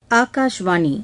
ஆகாஷ்வாணி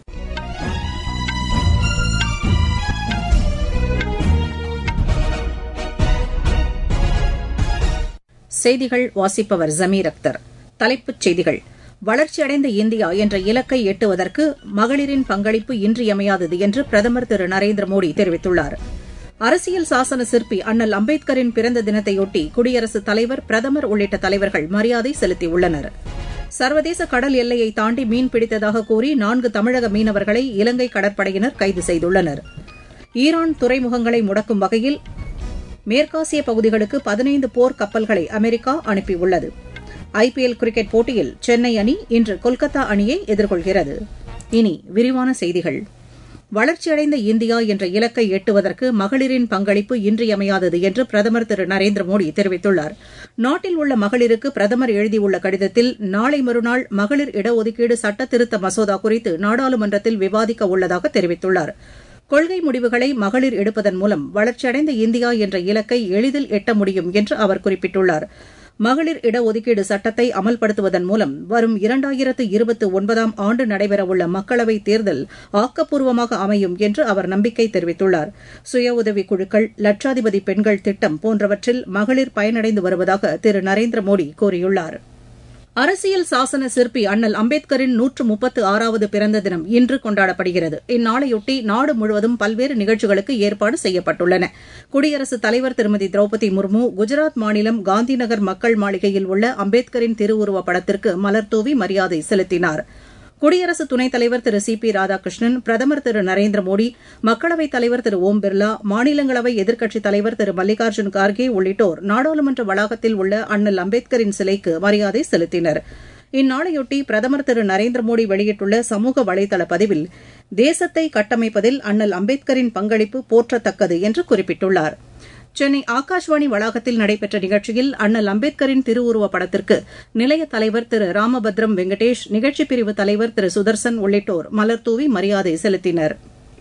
செய்திகள் வாசிப்பவர் ஜமீர் அக்தர் தலைப்புச் செய்திகள் வளர்ச்சியடைந்த இந்தியா என்ற இலக்கை எட்டுவதற்கு மகளிரின் பங்களிப்பு இன்றியமையாதது என்று பிரதமர் திரு நரேந்திர மோடி தெரிவித்துள்ளார் அரசியல் சாசன சிற்பி அண்ணல் அம்பேத்கரின் பிறந்த தினத்தையொட்டி குடியரசுத் தலைவர் பிரதமர் உள்ளிட்ட தலைவர்கள் மரியாதை செலுத்தியுள்ளனர் சர்வதேச கடல் எல்லையை தாண்டி மீன் பிடித்ததாக கூறி நான்கு தமிழக மீனவர்களை இலங்கை கடற்படையினர் கைது செய்துள்ளனர் ஈரான் துறைமுகங்களை முடக்கும் வகையில் மேற்காசிய பகுதிகளுக்கு பதினைந்து போர் கப்பல்களை அமெரிக்கா அனுப்பியுள்ளது ஐபிஎல் கிரிக்கெட் போட்டியில் சென்னை அணி இன்று கொல்கத்தா அணியை எதிர்கொள்கிறது இனி விரிவான செய்திகள் வளர்ச்சியடைந்த இந்தியா என்ற இலக்கை எட்டுவதற்கு மகளிரின் பங்களிப்பு இன்றியமையாதது என்று பிரதமர் திரு நரேந்திர மோடி தெரிவித்துள்ளார் நாட்டில் உள்ள மகளிருக்கு பிரதமர் எழுதியுள்ள கடிதத்தில் நாளை மறுநாள் மகளிர் இடஒதுக்கீடு சட்ட திருத்த மசோதா குறித்து நாடாளுமன்றத்தில் விவாதிக்க உள்ளதாக தெரிவித்துள்ளார் கொள்கை முடிவுகளை மகளிர் எடுப்பதன் மூலம் வளர்ச்சியடைந்த இந்தியா என்ற இலக்கை எளிதில் எட்ட முடியும் என்று அவர் குறிப்பிட்டுள்ளார் மகளிர் இடஒதுக்கீடு சட்டத்தை அமல்படுத்துவதன் மூலம் வரும் இரண்டாயிரத்து இருபத்தி ஒன்பதாம் ஆண்டு நடைபெறவுள்ள மக்களவைத் தேர்தல் ஆக்கப்பூர்வமாக அமையும் என்று அவர் நம்பிக்கை தெரிவித்துள்ளார் சுய உதவிக் குழுக்கள் லட்சாதிபதி பெண்கள் திட்டம் போன்றவற்றில் மகளிர் பயனடைந்து வருவதாக திரு நரேந்திர மோடி கூறியுள்ளாா் அரசியல் சாசன சிற்பி அண்ணல் அம்பேத்கரின் நூற்று முப்பத்து ஆறாவது பிறந்த தினம் இன்று கொண்டாடப்படுகிறது இந்நாளையொட்டி நாடு முழுவதும் பல்வேறு நிகழ்ச்சிகளுக்கு ஏற்பாடு செய்யப்பட்டுள்ளன குடியரசுத் தலைவர் திருமதி திரௌபதி முர்மு குஜராத் மாநிலம் காந்திநகர் மக்கள் மாளிகையில் உள்ள அம்பேத்கரின் திருவுருவப் படத்திற்கு மலர்தூவி மரியாதை செலுத்தினாா் குடியரசு துணைத் தலைவர் திரு சி பி ராதாகிருஷ்ணன் பிரதமர் திரு நரேந்திர மோடி மக்களவைத் தலைவர் திரு ஓம் பிர்லா மாநிலங்களவை எதிர்க்கட்சித் தலைவர் திரு மல்லிகார்ஜுன் கார்கே உள்ளிட்டோர் நாடாளுமன்ற வளாகத்தில் உள்ள அண்ணல் அம்பேத்கரின் சிலைக்கு மரியாதை செலுத்தினர் இந்நாளையொட்டி பிரதமர் திரு நரேந்திர மோடி வெளியிட்டுள்ள சமூக வலைதள பதிவில் தேசத்தை கட்டமைப்பதில் அண்ணல் அம்பேத்கரின் பங்களிப்பு போற்றத்தக்கது என்று குறிப்பிட்டுள்ளாா் சென்னை ஆகாஷ்வாணி வளாகத்தில் நடைபெற்ற நிகழ்ச்சியில் அண்ணல் அம்பேத்கரின் திருவுருவப் படத்திற்கு நிலைய தலைவர் திரு ராமபத்ரம் வெங்கடேஷ் நிகழ்ச்சிப் பிரிவு தலைவர் திரு சுதர்சன் உள்ளிட்டோர் மலர்தூவி மரியாதை செலுத்தினர்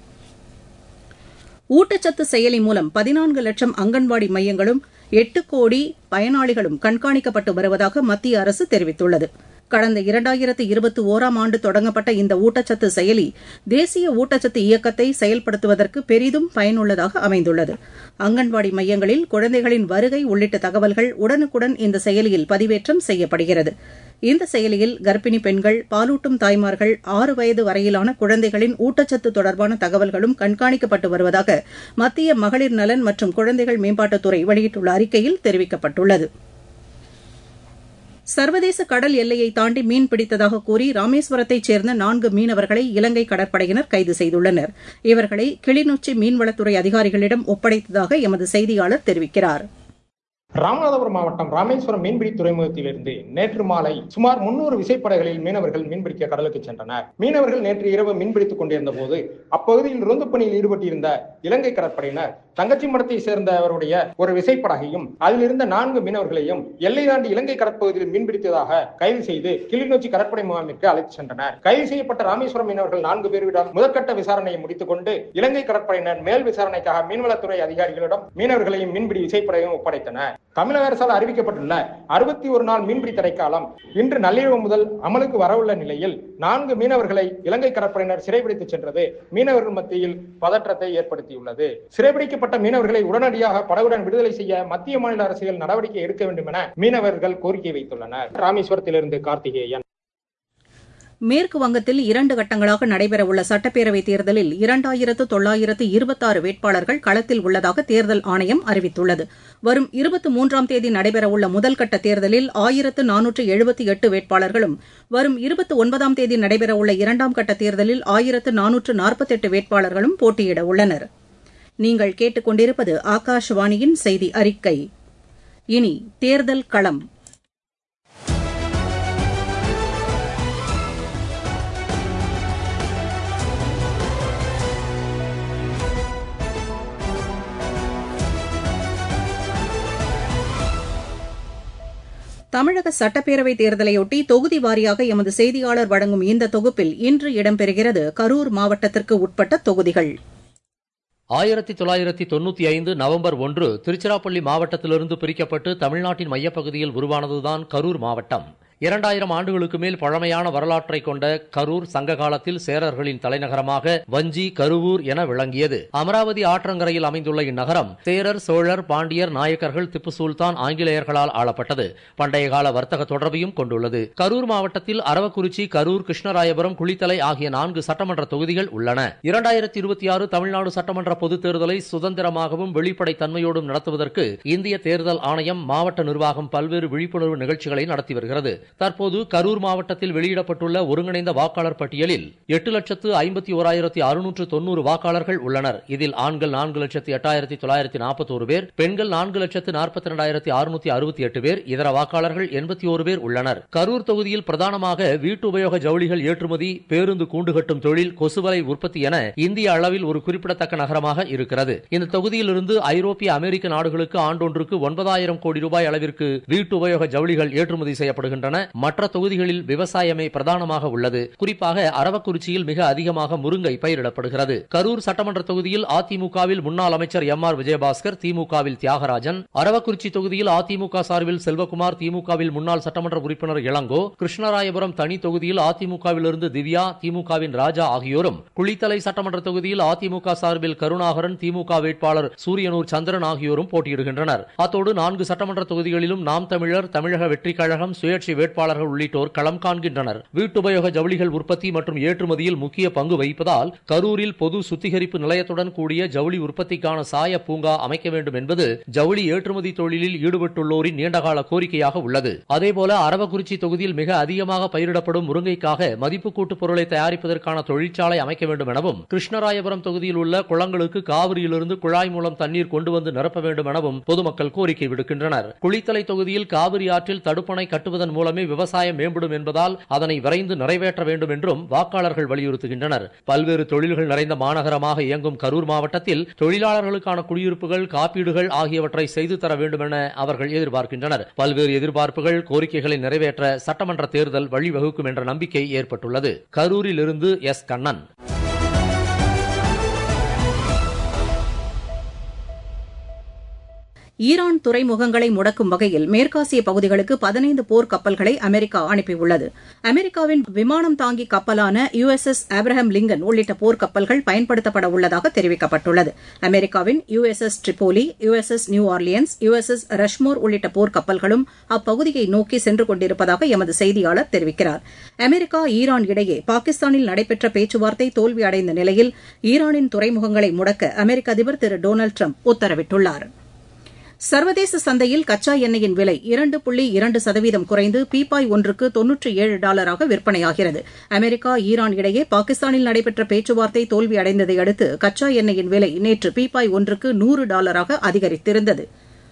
ஊட்டச்சத்து செயலி மூலம் பதினான்கு லட்சம் அங்கன்வாடி மையங்களும் எட்டு கோடி பயனாளிகளும் கண்காணிக்கப்பட்டு வருவதாக மத்திய அரசு தெரிவித்துள்ளது கடந்த இரண்டாயிரத்து இருபத்தி ஒராம் ஆண்டு தொடங்கப்பட்ட இந்த ஊட்டச்சத்து செயலி தேசிய ஊட்டச்சத்து இயக்கத்தை செயல்படுத்துவதற்கு பெரிதும் பயனுள்ளதாக அமைந்துள்ளது அங்கன்வாடி மையங்களில் குழந்தைகளின் வருகை உள்ளிட்ட தகவல்கள் உடனுக்குடன் இந்த செயலியில் பதிவேற்றம் செய்யப்படுகிறது இந்த செயலியில் கர்ப்பிணி பெண்கள் பாலூட்டும் தாய்மார்கள் ஆறு வயது வரையிலான குழந்தைகளின் ஊட்டச்சத்து தொடர்பான தகவல்களும் கண்காணிக்கப்பட்டு வருவதாக மத்திய மகளிர் நலன் மற்றும் குழந்தைகள் மேம்பாட்டுத்துறை வெளியிட்டுள்ள அறிக்கையில் தெரிவிக்கப்பட்டுள்ளது சர்வதேச கடல் எல்லையை தாண்டி மீன் பிடித்ததாக கூறி ராமேஸ்வரத்தைச் சேர்ந்த நான்கு மீனவர்களை இலங்கை கடற்படையினர் கைது செய்துள்ளனர் இவர்களை கிளிநொச்சி மீன்வளத்துறை அதிகாரிகளிடம் ஒப்படைத்ததாக எமது செய்தியாளர் தெரிவிக்கிறார் ராமநாதபுரம் மாவட்டம் ராமேஸ்வரம் மீன்பிடி துறைமுகத்திலிருந்து நேற்று மாலை சுமார் முன்னூறு விசைப்படகுகளில் மீனவர்கள் மீன்பிடிக்க கடலுக்கு சென்றனர் மீனவர்கள் நேற்று இரவு மீன்பிடித்துக் கொண்டிருந்த போது அப்பகுதியில் ரோந்து பணியில் ஈடுபட்டிருந்த இலங்கை கடற்படையினர் தங்கச்சி மடத்தை சேர்ந்தவருடைய ஒரு விசைப்படகையும் அதில் இருந்த நான்கு மீனவர்களையும் எல்லை தாண்டி இலங்கை கடற்பகுதியில் மீன்பிடித்ததாக கைது செய்து கிளிநொச்சி கடற்படை முகாமிற்கு அழைத்து சென்றனர் கைது செய்யப்பட்ட ராமேஸ்வரம் மீனவர்கள் நான்கு பேரிடம் முதற்கட்ட விசாரணையை முடித்துக் கொண்டு இலங்கை கடற்படையினர் மேல் விசாரணைக்காக மீன்வளத்துறை அதிகாரிகளிடம் மீனவர்களையும் மீன்பிடி விசைப்படையும் ஒப்படைத்தனர் தமிழக அரசால் அறிவிக்கப்பட்டுள்ள அறுபத்தி ஒரு நாள் மீன்பிடி தடைக்காலம் இன்று நள்ளிரவு முதல் அமலுக்கு வரவுள்ள நிலையில் நான்கு மீனவர்களை இலங்கை கடற்படையினர் சிறைபிடித்து சென்றது மீனவர்கள் மத்தியில் பதற்றத்தை ஏற்படுத்தியுள்ளது சிறைபிடிக்கப்பட்ட மீனவர்களை உடனடியாக படகுடன் விடுதலை செய்ய மத்திய மாநில அரசுகள் நடவடிக்கை எடுக்க வேண்டும் என மீனவர்கள் கோரிக்கை வைத்துள்ளனர் ராமேஸ்வரத்திலிருந்து கார்த்திகேயன் மேற்கு வங்கத்தில் இரண்டு கட்டங்களாக நடைபெறவுள்ள சட்டப்பேரவைத் தேர்தலில் இரண்டாயிரத்து தொள்ளாயிரத்து இருபத்தாறு வேட்பாளர்கள் களத்தில் உள்ளதாக தேர்தல் ஆணையம் அறிவித்துள்ளது வரும் இருபத்தி மூன்றாம் தேதி நடைபெறவுள்ள முதல் கட்ட தேர்தலில் ஆயிரத்து நானூற்று எழுபத்தி எட்டு வேட்பாளர்களும் வரும் இருபத்தி ஒன்பதாம் தேதி நடைபெறவுள்ள இரண்டாம் கட்ட தேர்தலில் ஆயிரத்து நானூற்று நாற்பத்தெட்டு வேட்பாளர்களும் போட்டியிட உள்ளனர் நீங்கள் கேட்டுக்கொண்டிருப்பது ஆகாஷவாணியின் செய்தி அறிக்கை இனி தேர்தல் களம் தமிழக சட்டப்பேரவைத் தேர்தலையொட்டி தொகுதி வாரியாக எமது செய்தியாளர் வழங்கும் இந்த தொகுப்பில் இன்று இடம்பெறுகிறது கரூர் மாவட்டத்திற்கு உட்பட்ட தொகுதிகள் ஆயிரத்தி தொள்ளாயிரத்தி தொண்ணூத்தி ஐந்து நவம்பர் ஒன்று திருச்சிராப்பள்ளி மாவட்டத்திலிருந்து பிரிக்கப்பட்டு தமிழ்நாட்டின் மையப்பகுதியில் உருவானதுதான் கரூர் மாவட்டம் இரண்டாயிரம் ஆண்டுகளுக்கு மேல் பழமையான வரலாற்றை கொண்ட கரூர் சங்க காலத்தில் சேரர்களின் தலைநகரமாக வஞ்சி கருவூர் என விளங்கியது அமராவதி ஆற்றங்கரையில் அமைந்துள்ள இந்நகரம் சேரர் சோழர் பாண்டியர் நாயக்கர்கள் திப்பு சுல்தான் ஆங்கிலேயர்களால் ஆளப்பட்டது பண்டைய கால வர்த்தக தொடர்பையும் கொண்டுள்ளது கரூர் மாவட்டத்தில் அரவக்குறிச்சி கரூர் கிருஷ்ணராயபுரம் குளித்தலை ஆகிய நான்கு சட்டமன்ற தொகுதிகள் உள்ளன இரண்டாயிரத்தி இருபத்தி ஆறு தமிழ்நாடு சட்டமன்ற பொதுத் தேர்தலை சுதந்திரமாகவும் வெளிப்படை தன்மையோடும் நடத்துவதற்கு இந்திய தேர்தல் ஆணையம் மாவட்ட நிர்வாகம் பல்வேறு விழிப்புணர்வு நிகழ்ச்சிகளை நடத்தி வருகிறது தற்போது கரூர் மாவட்டத்தில் வெளியிடப்பட்டுள்ள ஒருங்கிணைந்த வாக்காளர் பட்டியலில் எட்டு லட்சத்து ஐம்பத்தி ஓராயிரத்தி அறுநூற்று தொன்னூறு வாக்காளர்கள் உள்ளனர் இதில் ஆண்கள் நான்கு லட்சத்து எட்டாயிரத்தி தொள்ளாயிரத்தி நாற்பத்தோரு பேர் பெண்கள் நான்கு லட்சத்து நாற்பத்தி இரண்டாயிரத்தி அறுநூத்தி அறுபத்தி எட்டு பேர் இதர வாக்காளர்கள் எண்பத்தி ஒரு பேர் உள்ளனர் கரூர் தொகுதியில் பிரதானமாக வீட்டு உபயோக ஜவுளிகள் ஏற்றுமதி பேருந்து கூண்டு கட்டும் தொழில் கொசுவலை உற்பத்தி என இந்திய அளவில் ஒரு குறிப்பிடத்தக்க நகரமாக இருக்கிறது இந்த தொகுதியிலிருந்து ஐரோப்பிய அமெரிக்க நாடுகளுக்கு ஆண்டொன்றுக்கு ஒன்பதாயிரம் கோடி ரூபாய் அளவிற்கு வீட்டு உபயோக ஜவுளிகள் ஏற்றுமதி செய்யப்படுகின்றன மற்ற தொகுதிகளில் விவசாயமே பிரதானமாக உள்ளது குறிப்பாக அரவக்குறிச்சியில் மிக அதிகமாக முருங்கை பயிரிடப்படுகிறது கரூர் சட்டமன்ற தொகுதியில் அதிமுகவில் முன்னாள் அமைச்சர் எம் ஆர் விஜயபாஸ்கர் திமுகவில் தியாகராஜன் அரவக்குறிச்சி தொகுதியில் அதிமுக சார்பில் செல்வகுமார் திமுகவில் முன்னாள் சட்டமன்ற உறுப்பினர் இளங்கோ கிருஷ்ணராயபுரம் தனி தொகுதியில் அதிமுகவிலிருந்து திவ்யா திமுகவின் ராஜா ஆகியோரும் குளித்தலை சட்டமன்ற தொகுதியில் அதிமுக சார்பில் கருணாகரன் திமுக வேட்பாளர் சூரியனூர் சந்திரன் ஆகியோரும் போட்டியிடுகின்றனர் அத்தோடு நான்கு சட்டமன்ற தொகுதிகளிலும் நாம் தமிழர் தமிழக வெற்றிக் கழகம் சுயேட்சை வேட்பாளர்கள் உள்ளிட்டோர் களம் காண்கின்றனர் வீட்டுபயோக ஜவுளிகள் உற்பத்தி மற்றும் ஏற்றுமதியில் முக்கிய பங்கு வகிப்பதால் கரூரில் பொது சுத்திகரிப்பு நிலையத்துடன் கூடிய ஜவுளி உற்பத்திக்கான சாய பூங்கா அமைக்க வேண்டும் என்பது ஜவுளி ஏற்றுமதி தொழிலில் ஈடுபட்டுள்ளோரின் நீண்டகால கோரிக்கையாக உள்ளது அதேபோல அரவக்குறிச்சி தொகுதியில் மிக அதிகமாக பயிரிடப்படும் முருங்கைக்காக மதிப்பு கூட்டு பொருளை தயாரிப்பதற்கான தொழிற்சாலை அமைக்க வேண்டும் எனவும் கிருஷ்ணராயபுரம் தொகுதியில் உள்ள குளங்களுக்கு காவிரியிலிருந்து குழாய் மூலம் தண்ணீர் கொண்டு வந்து நிரப்ப வேண்டும் எனவும் பொதுமக்கள் கோரிக்கை விடுக்கின்றனர் குளித்தலை தொகுதியில் காவிரி ஆற்றில் தடுப்பணை கட்டுவதன் மூலமே விவசாயம் மேம்படும் என்பதால் அதனை விரைந்து நிறைவேற்ற வேண்டும் என்றும் வாக்காளர்கள் வலியுறுத்துகின்றனர் பல்வேறு தொழில்கள் நிறைந்த மாநகரமாக இயங்கும் கரூர் மாவட்டத்தில் தொழிலாளர்களுக்கான குடியிருப்புகள் காப்பீடுகள் ஆகியவற்றை செய்து தர வேண்டும் என அவர்கள் எதிர்பார்க்கின்றனர் பல்வேறு எதிர்பார்ப்புகள் கோரிக்கைகளை நிறைவேற்ற சட்டமன்ற தேர்தல் வழிவகுக்கும் என்ற நம்பிக்கை ஏற்பட்டுள்ளது கரூரில் இருந்து எஸ் கண்ணன் ஈரான் துறைமுகங்களை முடக்கும் வகையில் மேற்காசிய பகுதிகளுக்கு பதினைந்து போர் கப்பல்களை அமெரிக்கா அனுப்பியுள்ளது அமெரிக்காவின் விமானம் தாங்கி கப்பலான U S S Abraham Lincoln உள்ளிட்ட போர் கப்பல்கள் பயன்படுத்தப்பட உள்ளதாக தெரிவிக்கப்பட்டுள்ளது அமெரிக்காவின் U S S Tripoli U S S New Orleans U S S Rushmore உள்ளிட்ட போர் கப்பல்களும் அப்பகுதியை நோக்கி சென்று கொண்டிருப்பதாக எமது செய்தியாளர் தெரிவிக்கிறார் அமெரிக்கா ஈரான் இடையே பாகிஸ்தானில் நடைபெற்ற பேச்சுவார்த்தை தோல்வியடைந்த நிலையில் ஈரானின் துறைமுகங்களை முடக்க அமெரிக்க அதிபர் திரு டொனால்டு ட்ரம்ப் உத்தரவிட்டுள்ளாா் சர்வதேச சந்தையில் கச்சா எண்ணெயின் விலை இரண்டு புள்ளி இரண்டு சதவீதம் குறைந்து பீப்பாய் ஒன்றுக்கு தொன்னூற்றி ஏழு டாலராக விற்பனையாகிறது அமெரிக்கா ஈரான் இடையே பாகிஸ்தானில் நடைபெற்ற பேச்சுவார்த்தை தோல்வியடைந்ததை அடுத்து கச்சா எண்ணெயின் விலை நேற்று பீப்பாய் ஒன்றுக்கு நூறு டாலராக அதிகரித்திருந்தது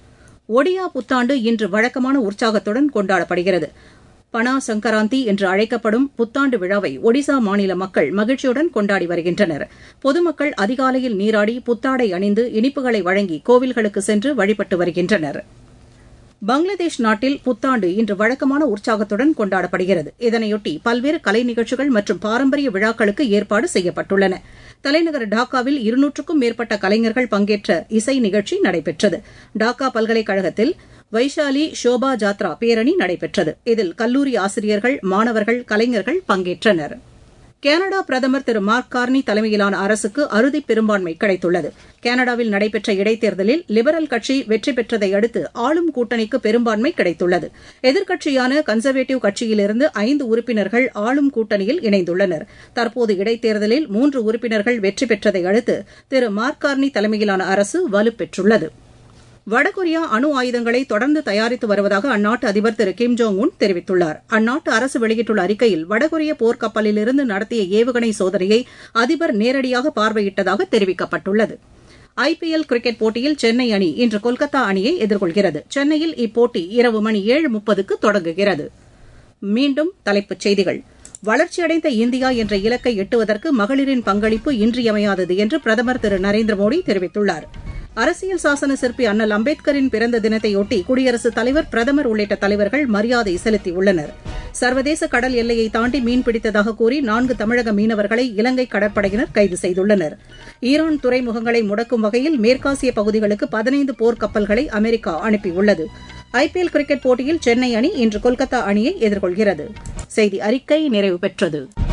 ஒடியா புத்தாண்டு இன்று வழக்கமான உற்சாகத்துடன் கொண்டாடப்படுகிறது பனா சங்கராந்தி என்று அழைக்கப்படும் புத்தாண்டு விழாவை ஒடிசா மாநில மக்கள் மகிழ்ச்சியுடன் கொண்டாடி வருகின்றனர் பொதுமக்கள் அதிகாலையில் நீராடி புத்தாடை அணிந்து இனிப்புகளை வழங்கி கோவில்களுக்கு சென்று வழிபட்டு வருகின்றனர் பங்களாதேஷ் நாட்டில் புத்தாண்டு இன்று வழக்கமான உற்சாகத்துடன் கொண்டாடப்படுகிறது இதனையொட்டி பல்வேறு கலை நிகழ்ச்சிகள் மற்றும் பாரம்பரிய விழாக்களுக்கு ஏற்பாடு செய்யப்பட்டுள்ளன தலைநகர் டாக்காவில் இருநூற்றுக்கும் மேற்பட்ட கலைஞர்கள் பங்கேற்ற இசை நிகழ்ச்சி நடைபெற்றது டாக்கா பல்கலைக்கழகத்தில் வைஷாலி ஷோபா ஜாத்ரா பேரணி நடைபெற்றது இதில் கல்லூரி ஆசிரியர்கள் மாணவர்கள் கலைஞர்கள் பங்கேற்றனர் கனடா பிரதமர் திரு மார்க் கார்னி தலைமையிலான அரசுக்கு அறுதி பெரும்பான்மை கிடைத்துள்ளது கனடாவில் நடைபெற்ற இடைத்தேர்தலில் லிபரல் கட்சி வெற்றி பெற்றதை அடுத்து ஆளும் கூட்டணிக்கு பெரும்பான்மை கிடைத்துள்ளது எதிர்க்கட்சியான கன்சர்வேட்டிவ் கட்சியிலிருந்து ஐந்து உறுப்பினர்கள் ஆளும் கூட்டணியில் இணைந்துள்ளனர் தற்போது இடைத்தேர்தலில் மூன்று உறுப்பினர்கள் வெற்றி பெற்றதை அடுத்து திரு மார்க் கார்னி தலைமையிலான அரசு வலுப்பெற்றுள்ளது வடகொரியா அணு ஆயுதங்களை தொடர்ந்து தயாரித்து வருவதாக அந்நாட்டு அதிபர் திரு கிம் ஜோங் உன் தெரிவித்துள்ளார் அந்நாட்டு அரசு வெளியிட்டுள்ள அறிக்கையில் வடகொரிய போர்க்கப்பலிலிருந்து நடத்திய ஏவுகணை சோதனையை அதிபர் நேரடியாக பார்வையிட்டதாக தெரிவிக்கப்பட்டுள்ளது ஐபிஎல் கிரிக்கெட் போட்டியில் சென்னை அணி இன்று கொல்கத்தா அணியை எதிர்கொள்கிறது சென்னையில் இப்போட்டி இரவு மணி ஏழு முப்பதுக்கு தொடங்குகிறது மீண்டும் தலைப்புச் செய்திகள் வளர்ச்சியடைந்த இந்தியா என்ற இலக்கை எட்டுவதற்கு மகளிரின் பங்களிப்பு இன்றியமையாதது என்று பிரதமர் திரு நரேந்திர மோடி தெரிவித்துள்ளார் அரசியல் சாசன சிற்பி அண்ணல் அம்பேத்கரின் பிறந்த தினத்தையொட்டி குடியரசுத் தலைவர் பிரதமர் உள்ளிட்ட தலைவர்கள் மரியாதை செலுத்தியுள்ளனர் சர்வதேச கடல் எல்லையை தாண்டி மீன் பிடித்ததாக கூறி நான்கு தமிழக மீனவர்களை இலங்கை கடற்படையினர் கைது செய்துள்ளனர் ஈரான் துறைமுகங்களை முடக்கும் வகையில் மேற்காசிய பகுதிகளுக்கு பதினைந்து போர் கப்பல்களை அமெரிக்கா அனுப்பியுள்ளது ஐபிஎல் கிரிக்கெட் போட்டியில் சென்னை அணி இன்று கொல்கத்தா அணியை எதிர்கொள்கிறது செய்தி அறிக்கை நிறைவு பெற்றது